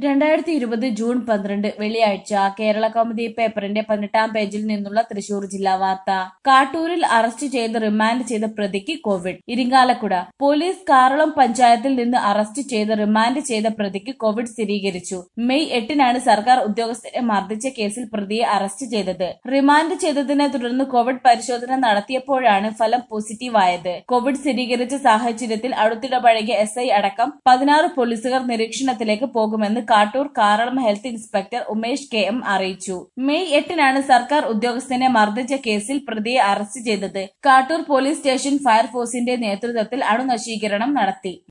രണ്ടായിരത്തി ഇരുപത് ജൂൺ പന്ത്രണ്ട് വെള്ളിയാഴ്ച കേരള കൗമുദി പേപ്പറിന്റെ പതിനെട്ടാം പേജിൽ നിന്നുള്ള തൃശൂർ ജില്ലാ വാർത്ത കാട്ടൂരിൽ അറസ്റ്റ് ചെയ്ത് റിമാൻഡ് ചെയ്ത പ്രതിക്ക് കോവിഡ് ഇരിങ്ങാലക്കുട പോലീസ് കാറളം പഞ്ചായത്തിൽ നിന്ന് അറസ്റ്റ് ചെയ്ത് റിമാൻഡ് ചെയ്ത പ്രതിക്ക് കോവിഡ് സ്ഥിരീകരിച്ചു മെയ് എട്ടിനാണ് സർക്കാർ ഉദ്യോഗസ്ഥരെ മർദ്ദിച്ച കേസിൽ പ്രതിയെ അറസ്റ്റ് ചെയ്തത് റിമാൻഡ് ചെയ്തതിനെ തുടർന്ന് കോവിഡ് പരിശോധന നടത്തിയപ്പോഴാണ് ഫലം പോസിറ്റീവായത് കോവിഡ് സ്ഥിരീകരിച്ച സാഹചര്യത്തിൽ അടുത്തിടപഴകിയ എസ് ഐ അടക്കം പതിനാറ് പോലീസുകാർ നിരീക്ഷണത്തിലേക്ക് പോകുമെന്ന് Kattoor Karalam health inspector Umesh K M അറിയിച്ചു മെയ് എട്ടിനാണ് സർക്കാർ ഉദ്യോഗസ്ഥനെ മർദ്ദിച്ച കേസിൽ പ്രതിയെ അറസ്റ്റ് ചെയ്തത് കാട്ടൂർ പോലീസ് സ്റ്റേഷൻ ഫയർഫോഴ്സിന്റെ നേതൃത്വത്തിൽ അണുനശീകരണം നടത്തി